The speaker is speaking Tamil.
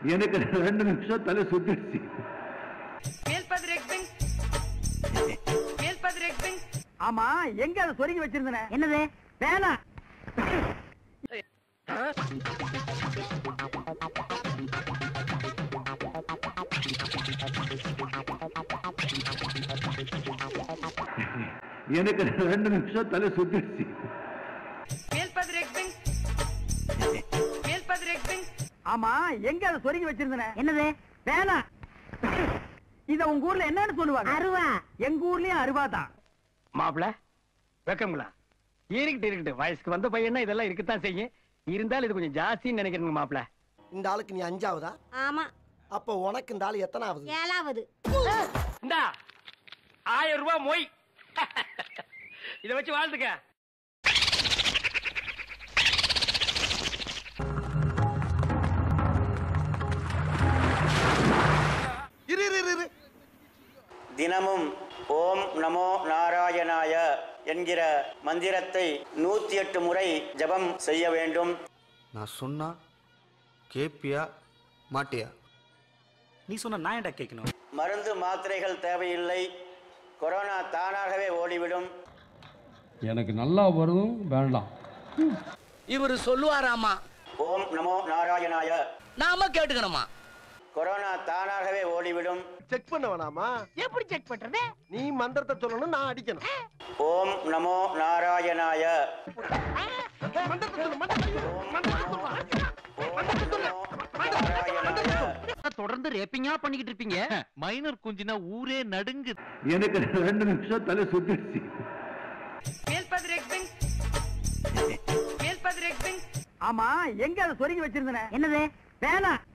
எனக்கு ரெண்டு நிமிஷம் தலை சுத்திடுச்சு ஆமா எங்க அதை சொருகி வச்சிருந்தன என்னது பேனா எனக்கு ரெண்டு நிமிஷம் தலை சுத்திடுச்சு ஆமா எங்க அதை சொருகி வச்சிருந்தன என்னது பேனா இத உங்க ஊர்ல என்னன்னு சொல்லுவாங்க அருவா எங்க ஊர்லயும் அருவா தான் மாப்பிள வெக்கங்களா இருக்கட்டு இருக்கட்டு வயசுக்கு வந்த பையனா இதெல்லாம் இருக்கத்தான் செய்யும் இருந்தாலும் இது கொஞ்சம் ஜாஸ்தின்னு நினைக்கிறேங்க மாப்பிள இந்த ஆளுக்கு நீ அஞ்சாவதா ஆமா அப்போ உனக்கு இந்த ஆளு எத்தனாவது ஏழாவது இந்தா ஆயிரம் ரூபாய் மொய் இத வச்சு வாழ்த்துக்க இரு இரு இரு, இரு தினமும் ஓம் நமோ நாராயணாய என்கிற மந்திரத்தை நூத்தி எட்டு முறை ஜெபம் செய்ய வேண்டும் நான் சொன்னா கேப்பியா மாட்டியா நீ சொன்ன நான் ஏன்டா கேட்கணும் மருந்து மாத்திரைகள் தேவையில்லை கொரோனா தானாகவே ஓடிவிடும் எனக்கு நல்லா வரும் வேண்டாம் இவரு சொல்லுவாராமா ஓம் நமோ நாராயணாய நாம கேட்டுக்கணுமா கொரோனா தானாகவே ஓடிவிடும் செக் பண்ண வேணாமா எப்படி செக் பண்றது நீ மந்திரத்தை சொல்லணும் நான் அடிக்கணும் ஓம் நமோ நாராயணாய மந்திரத்தை சொல்லு மந்திரத்தை சொல்லு. ஓம் நமோ நாராயணாய தொடர்ந்து ரேப்பிங்கா பண்ணிக்கிட்டு இருப்பீங்க மைனர் குஞ்சினா ஊரே நடுங்கு எனக்கு ரெண்டு நிமிஷம் தலை சுத்திடுச்சு ஆமா எங்க அதை சொருகி வச்சிருந்தன என்னது பேனா